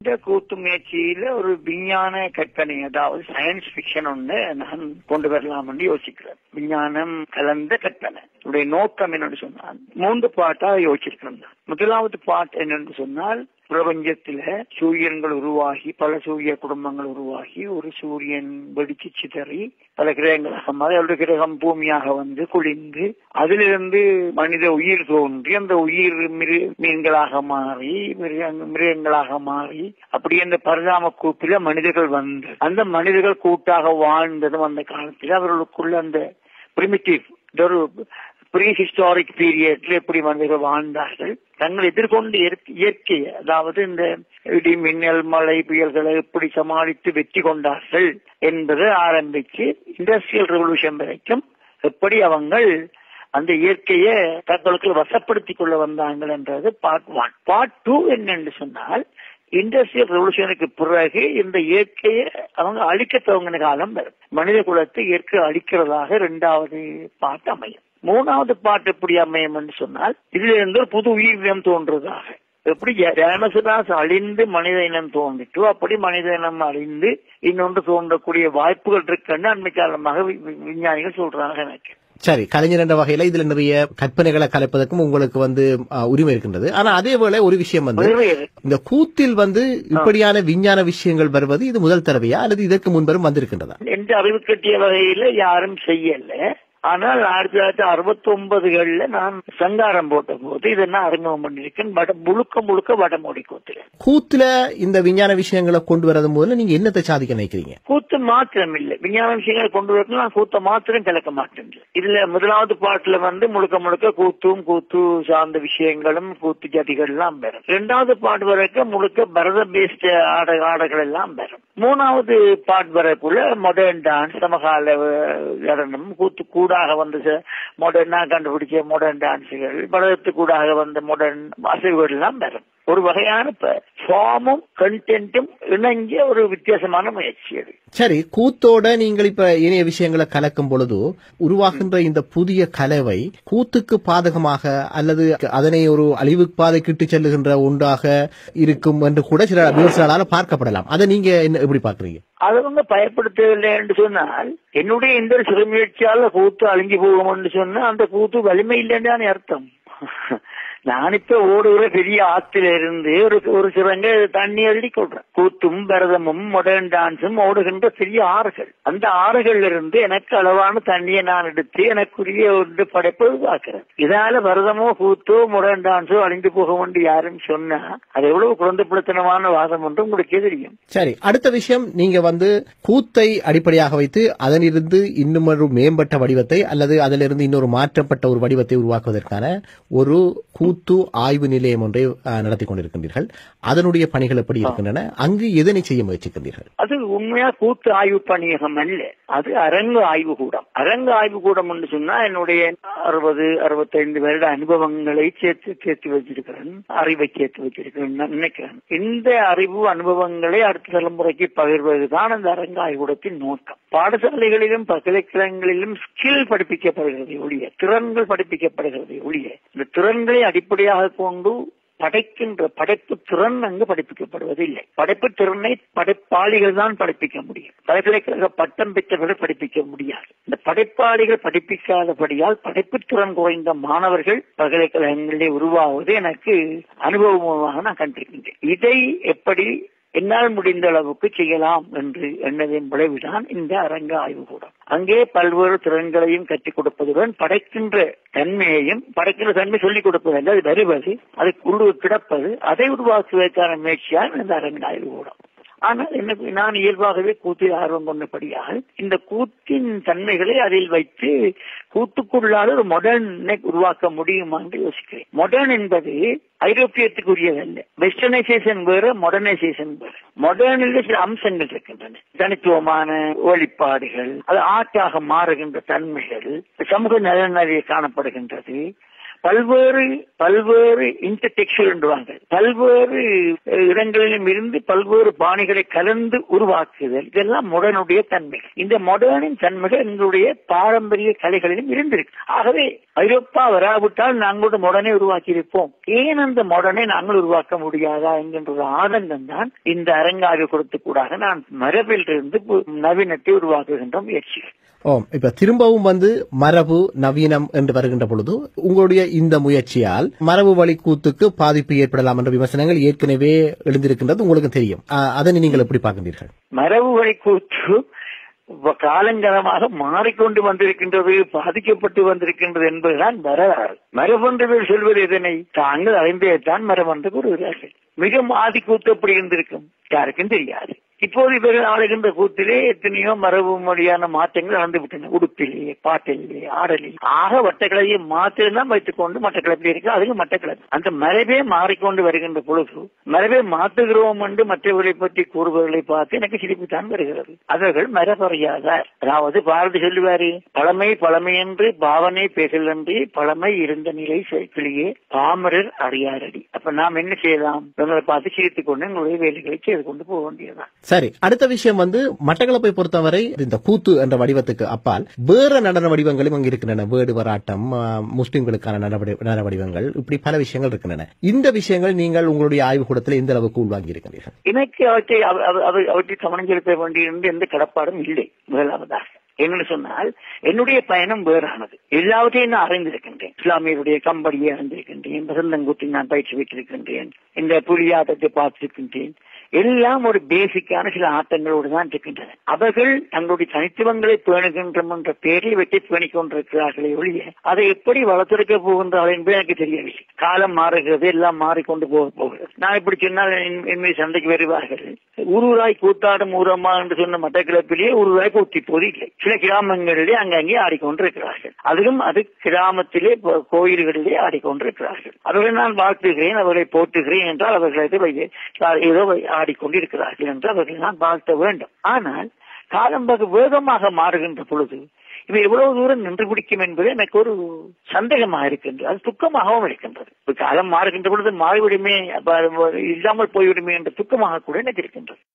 இந்த கூத்து முயற்சியில ஒரு விஞ்ஞான கற்பனை அதாவது சயின்ஸ் பிக்ஷன் ஒன்று நான் கொண்டு வரலாம் என்று யோசிக்கிறேன் விஞ்ஞானம் கலந்த கற்பனை உடைய நோக்கம் என்னன்னு சொன்னால் மூன்று பாட்டா யோசிச்சிருக்கிறேன் நான். முதலாவது பாட் என்னன்னு சொன்னால் பிரபஞ்சத்துல சூரியன்கள் உருவாகி பல சூரிய குடும்பங்கள் உருவாகி ஒரு சூரியன் வெடிச்சு சிதறி பல கிரகங்களாக மாறி ஒரு கிரகம் பூமியாக வந்து குளிந்து அதிலிருந்து மனித உயிர் தோன்றி அந்த உயிர் மிரு- மீன்களாக மாறி மிருகங்க- மிருகங்களாக மாறி அப்படி அந்த பரிணாம கூப்பில மனிதர்கள் வந்து அந்த மனிதர்கள் கூட்டாக வாழ்ந்ததும் அந்த காலத்தில் அவர்களுக்குள்ள அந்த பிரிமிட்டிவ் ஒரு ப்ரீ ஹிஸ்டாரிக் பீரியட்ல எப்படி மனிதர்கள் வாழ்ந்தார்கள் தங்கள் எதிர்கொண்ட இயற்கை- இயற்கையை அதாவது இந்த இடி மின்னல் மழை புயல்களை எப்படி சமாளித்து வெற்றி கொண்டார்கள் என்பதை ஆரம்பிச்சு இண்டஸ்ட்ரியல் ரெவல்யூஷன் வரைக்கும் எப்படி அவங்கள் அந்த இயற்கையை தங்களுக்கு வசப்படுத்திக் கொள்ள வந்தாங்கள் என்றது பார்ட் ஒன் பார்ட் டூ என்னன்னு சொன்னால் இண்டஸ்ட்ரியல் ரெவல்யூஷனுக்கு பிறகு இந்த இயற்கையை அவங்க அழிக்க துவங்கின காலம் வரும் மனித குலத்தை இயற்கை அழிக்கிறதாக இரண்டாவது பாட்டு அமையும் மூணாவது பாட்டு எப்படி அமையும் என்று சொன்னால் இதுல இருந்து ஒரு புது உயிரினம் தோன்றுவதாக எப்படி டேமசராஸ் அழிந்து மனித இனம் தோன்றிட்டோ அப்படி மனித இனம் அழிந்து இன்னொன்று தோன்றக்கூடிய வாய்ப்புகள் இருக்குன்னு அண்மை காலமாக வி- வி- விஞ்ஞானிகள் சொல்றாங்க எனக்கு சரி கலைஞர் என்ற வகையில இதுல நிறைய கற்பனைகளை கலைப்பதற்கும் உங்களுக்கு வந்து ஆ, உரிமை இருக்கின்றது ஆனா அதே வேளை ஒரு விஷயம் வந்து உரிமை இந்த கூத்தில் வந்து இப்படியான விஞ்ஞான விஷயங்கள் வருவது இது முதல் தடவையா அல்லது இதற்கு முன்பரும் வந்திருக்கின்றதா எந்த அறிவு கட்டிய வகையில யாரும் செய்யல ஆனால் ஆயிரத்தி தொள்ளாயிரத்தி அறுபத்தி ஒன்பதுகள்ல நான் சங்காரம் போட்ட போது இதை நான் அறிமுகம் பண்ணிருக்கேன் வட முழுக்க முழுக்க வடமொழி கூத்துல கூத்துல இந்த விஞ்ஞான விஷயங்களை கொண்டு வரது முதல்ல நீங்க என்னத்தை சாதிக்க நினைக்கிறீங்க கூத்து மாத்திரம் இல்லை விஞ்ஞான விஷயங்களை கொண்டு வரணும் நான் கூத்த மாத்திரம் கலக்க மாட்டேன் இதுல முதலாவது பாட்டுல வந்து முழுக்க முழுக்க கூத்தும் கூத்து சார்ந்த விஷயங்களும் கூத்து ஜதிகள் எல்லாம் பெறும் இரண்டாவது பாட்டு வரைக்கும் முழுக்க பரத பேஸ்ட் ஆட ஆடைகள் எல்லாம் பெறும் மூணாவது பாட்டு வரைக்குள்ள மாடர்ன் டான்ஸ் சமகால அஹ், நடனம் கூத்து கூடாக வந்து மாடர்னா கண்டுபிடிச்ச மாடர்ன் டான்ஸுகள் பரதத்துக்கு கூடாக வந்த மாடர்ன் அசைவுகள் எல்லாம் பெறும் ஒரு வகையான ஃபார்மும் கண்டென்ட்டும் இணைஞ்ச ஒரு வித்தியாசமான முயற்சி அது சரி கூத்தோட நீங்கள் இப்ப இணைய விஷயங்களை கலக்கும் பொழுது உருவாகின்ற இந்த புதிய கலவை கூத்துக்கு பாதகமாக அல்லது அதனை ஒரு அழிவு பாதைக்கு இட்டு செல்லுகின்ற ஒன்றாக இருக்கும் என்று கூட சில விமர்சனால பார்க்கப்படலாம் அதை நீங்க என்ன எப்படி பாக்குறீங்க அவங்க பயப்படுத்தவில்லை என்று சொன்னால் என்னுடைய இந்த சிறு முயற்சியால கூத்து அழிஞ்சு போகும் என்று சொன்னா அந்த கூத்து வலிமை இல்லைன்னு அர்த்தம் நான் இப்ப ஓடுகிற பெரிய ஆத்துல இருந்து ஒரு ஒரு சிறங்க தண்ணி அள்ளி கொள்றேன் கூத்தும் பரதமும் மாடர்ன் டான்ஸும் ஓடுகின்ற பெரிய ஆறுகள் அந்த ஆறுகள்ல இருந்து எனக்கு அளவான தண்ணியை நான் எடுத்து எனக்குரிய ஒரு படைப்பை உருவாக்குறேன் இதனால பரதமோ கூத்தோ மாடர்ன் டான்ஸோ அழிந்து போகும் என்று யாரும் சொன்னா அது எவ்வளவு குழந்தைப்படுத்தனமான வாதம் என்று உங்களுக்கு தெரியும் சரி அடுத்த விஷயம் நீங்க வந்து கூத்தை அடிப்படையாக வைத்து அதனிருந்து இன்னும் ஒரு மேம்பட்ட வடிவத்தை அல்லது அதிலிருந்து இன்னொரு மாற்றப்பட்ட ஒரு வடிவத்தை உருவாக்குவதற்கான ஒரு கூத்து ஆய்வு நிலையம் ஒன்றை அஹ், நடத்தி கொண்டிருக்கின்றீர்கள் அதனுடைய பணிகள் எப்படி இருக்கின்றன அங்கு எதனை செய்ய முயற்சிக்கின்றீர்கள் அது உண்மையா கூத்து ஆய்வு பணியகம் அல்ல அது அரங்கு ஆய்வு கூடம் அரங்கு ஆய்வு கூடம் என்று சொன்னா என்னுடைய அறுபது அறுபத்தைந்து வருட அனுபவங்களை சேர்த்து சேர்த்து வச்சிருக்கிறேன் அறிவை சேர்த்து வச்சிருக்கிறேன் நான் நினைக்கிறேன் இந்த அறிவு அனுபவங்களை அடுத்த தலைமுறைக்கு பகிர்வதுதான் அந்த அரங்கு ஆய்வுக்கூடத்தின் நோக்கம் பாடசாலைகளிலும் பல்கலைக்கழகங்களிலும் ஸ்கில் படிப்பிக்கப்படுகிறது ஒழிய திறன்கள் படிப்பிக்கப்படுகிறது ஒழிய இந்த திறன்களை அடிப்படையாக கொண்டு படைக்கின்ற படைப்பு திறன் அங்கு படிப்பிக்கப்படுவது இல்லை படைப்பு திறனை படைப்பாளிகள் தான் படிப்பிக்க முடியும் பல்கலைக்கழக பட்டம் பெற்றவர்கள் படிப்பிக்க முடியாது இந்த படைப்பாளிகள் படிப்பிக்காதபடியால் படைப்பு திறன் குறைந்த மாணவர்கள் பல்கலைக்கழகங்களிலே உருவாவது எனக்கு அனுபவமாக நான் கண்டிருக்கின்றேன் இதை எப்படி என்னால் முடிந்த அளவுக்கு செய்யலாம் என்று எண்ணதின் விளைவுதான் இந்த அரங்க ஆய்வுக்கூடம் அங்கே பல்வேறு திறன்களையும் கற்றுக் கொடுப்பதுடன் படைக்கின்ற தன்மையையும் படைக்கின்ற தன்மை சொல்லிக் கொடுப்பது அல்ல அது வருவது அதை உள்ளு கிடப்பது அதை உருவாக்குவதற்கான முயற்சியாக இந்த அரங்க ஆய்வுக்கூடம் ஆனால் எனக்கு நான் இயல்பாகவே கூத்தில் ஆர்வம் கொண்டபடியால் இந்த கூத்தின் தன்மைகளை அதில் வைத்து கூத்துக்குள்ளாக ஒரு மாடர்னை உருவாக்க முடியுமா என்று யோசிக்கிறேன் மாடர்ன் என்பது ஐரோப்பியத்துக்குரியதல்ல வெஸ்டர்னைசேஷன் வேறு மாடர்னைசேஷன் வேறு மாடர்னில் சில அம்சங்கள் இருக்கின்றன தனித்துவமான வெளிப்பாடுகள் அது ஆட்டாக மாறுகின்ற தன்மைகள் சமூக நலனறிய காணப்படுகின்றது பல்வேறு பல்வேறு இன்டர்டெக்சுவல் என்றுவாங்க பல்வேறு அஹ், இடங்களிலும் இருந்து பல்வேறு பாணிகளை கலந்து உருவாக்குதல் இதெல்லாம் மொடனுடைய தன்மை இந்த மொடர்னின் தன்மைகள் எங்களுடைய பாரம்பரிய கலைகளிலும் இருந்திருக்கு ஆகவே ஐரோப்பா வராவிட்டால் நாங்களோட மொடனை உருவாக்கி இருப்போம் ஏன் அந்த மொடனை நாங்கள் உருவாக்க முடியாதா என்கின்ற ஒரு ஆதங்கம் தான் இந்த அரங்காய்வு கொடுத்து கூடாக நான் மரபில் இருந்து பு- நவீனத்தை உருவாக்குகின்ற முயற்சி ஓ இப்ப திரும்பவும் வந்து மரபு நவீனம் என்று வருகின்ற பொழுது உங்களுடைய இந்த முயற்சியால் மரபு வழி கூத்துக்கு பாதிப்பு ஏற்படலாம் என்ற விமர்சனங்கள் ஏற்கனவே எழுந்திருக்கின்றது உங்களுக்கு தெரியும் ஆ, அதனை நீங்கள் எப்படி பார்க்கின்றீர்கள் மரபு வழி கூத்து வ- காலங்காலமாக மாறிக்கொண்டு வந்திருக்கின்றது பாதிக்கப்பட்டு வந்திருக்கின்றது என்பதுதான் வரலாறு மரபொன்று சொல்வது எதனை தாங்கள் அறிந்தே தான் மரபொன்று கூறுகிறார்கள் மிக ஆதி கூத்து எப்படி இருந்திருக்கும் யாருக்கும் தெரியாது இப்போது இவர்கள் ஆளுகின்ற கூத்திலே எத்தனையோ மரபு மொழியான மாற்றங்கள் நடந்து விட்டன உடுப்பிலே பாட்டிலே ஆடலே ஆக வட்டக்கிழமையை மாத்திரம் வைத்துக் கொண்டு மட்டக்கிழப்பில் இருக்கு அதுக்கு மட்டக்கிழமை அந்த மரபே மாறிக்கொண்டு வருகின்ற பொழுது மரபை மாற்றுகிறோம் என்று மற்றவர்களை பற்றி கூறுபவர்களை பார்த்து எனக்கு சிரிப்பு தான் வருகிறது அவர்கள் மரபறியாதார் அதாவது பாரதி சொல்லுவாரு பழமை பழமை என்று பாவனை பேசல் என்று பழமை இருந்த நிலை கிளியே பாமரர் அறியாரடி அப்ப நாம் என்ன செய்யலாம் இவங்களை பார்த்து சிரித்துக் கொண்டு எங்களுடைய வேலைகளை செய்து கொண்டு போக வேண்டியதுதான் சரி அடுத்த விஷயம் வந்து மட்டக்களப்பை பொறுத்தவரை இந்த கூத்து என்ற வடிவத்துக்கு அப்பால் வேற நடன வடிவங்களும் அங்கு இருக்கின்றன வேடு வராட்டம் ஆ, முஸ்லிம்களுக்கான நடவடி- நடன வடிவங்கள் இப்படி பல விஷயங்கள் இருக்கின்றன இந்த விஷயங்கள் நீங்கள் உங்களுடைய ஆய்வுக்கூடத்தில் எந்த அளவுக்கு உள்வாங்கி இருக்கின்றீர்கள் எனக்கு அவற்றை அவ- அவ- அவ- அவற்றை கவனம் செலுத்த வேண்டியிருந்த எந்த கடப்பாடும் இல்லை முதலாவதாக என்னன்னு சொன்னால் என்னுடைய பயணம் வேறானது எல்லாவற்றையும் நான் அறிந்திருக்கின்றேன் இஸ்லாமியருடைய கம்படியை அறிந்திருக்கின்றேன் வசந்தங்குத்தி நான் பயிற்சி பெற்றிருக்கின்றேன் இந்த புலியாட்டத்தை பார்த்திருக்கின்றேன் எல்லாம் ஒரு பேசிக்கான சில ஆட்டங்களோடு தான் இருக்கின்றன அவர்கள் தங்களுடைய தனித்துவங்களை பேணுகின்றோம் என்ற பேரில் வெற்றி பேணிக் கொண்டிருக்கிறார்களே ஒழிய அதை எப்படி வளர்த்தெடுக்க போகின்றார்கள் என்பது எனக்கு தெரியவில்லை காலம் மாறுகிறது எல்லாம் மாறிக்கொண்டு போக போகிறது நான் இப்படி சொன்னால் என்- என் மீது சண்டைக்கு வருவார்கள் ஊரூராய் கூத்தாடும் ஊரம்மா என்று சொன்ன மட்டக்கிழப்பிலேயே ஊரூராய் கூத்தி போது இல்லை சில கிராமங்களிலே அங்கங்கே ஆடிக்கொண்டிருக்கிறார்கள் அதிலும் அது கிராமத்திலே ப- கோயில்களிலே ஆடிக்கொண்டிருக்கிறார்கள் அவர்களை நான் வாழ்த்துகிறேன் அவர்களை போற்றுகிறேன் என்றால் அவர்கள் ஏதோ வை- ஏதோ வை- ஆடிக்கொண்டிருக்கிறார்கள் என்று அவர்களை நான் வாழ்த்த வேண்டும் ஆனால் காலம் வெகு வேகமாக மாறுகின்ற பொழுது இவை எவ்வளவு தூரம் நின்று பிடிக்கும் என்பது எனக்கு ஒரு சந்தேகமாக இருக்கின்றது அது துக்கமாகவும் இருக்கின்றது இப்ப காலம் மாறுகின்ற பொழுது மாறிவிடுமே அப்ப அது இல்லாமல் போய்விடுமே என்ற துக்கமாக கூட எனக்கு இருக்கின்றது